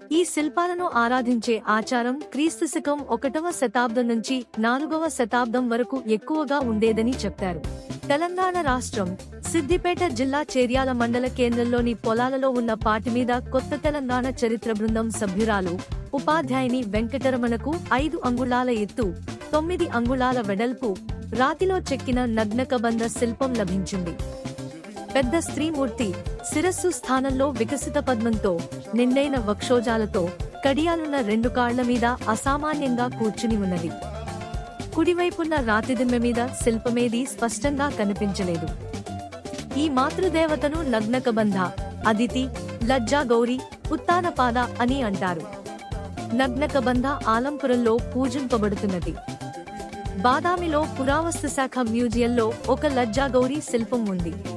ఈ శిల్పాలను ఆరాధించే ఆచారం క్రీస్తు శకం ఒకటవ శతాబ్దం నుంచి నాలుగవ శతాబ్దం వరకు ఎక్కువగా ఉండేదని చెప్పారు తెలంగాణ రాష్ట్రం సిద్దిపేట జిల్లా చేర్యాల మండల కేంద్రంలోని పొలాలలో ఉన్న పాటి మీద కొత్త తెలంగాణ చరిత్ర బృందం సభ్యురాలు ఉపాధ్యాయుని వెంకటరమణకు ఐదు అంగుళాల ఎత్తు తొమ్మిది అంగుళాల వెడల్పు రాతిలో చెక్కిన నగ్నకబంధ శిల్పం లభించింది పెద్ద స్త్రీమూర్తి శిరస్సు స్థానంలో వికసిత పద్మంతో నిండైన వక్షోజాలతో కడియాలున్న రెండు కాళ్ల మీద అసామాన్యంగా కూర్చుని ఉన్నది కుడివైపున్న రాతిదిమ్మె మీద శిల్పమేది స్పష్టంగా కనిపించలేదు ఈ మాతృదేవతను నగ్నకబంధ అదితి లజ్జా గౌరి ఉత్తానపాద అని అంటారు నగ్నకబంధ ఆలంపురంలో పూజింపబడుతున్నది బాదామిలో పురావస్తు శాఖ మ్యూజియంలో ఒక లజ్జా గౌరి శిల్పం ఉంది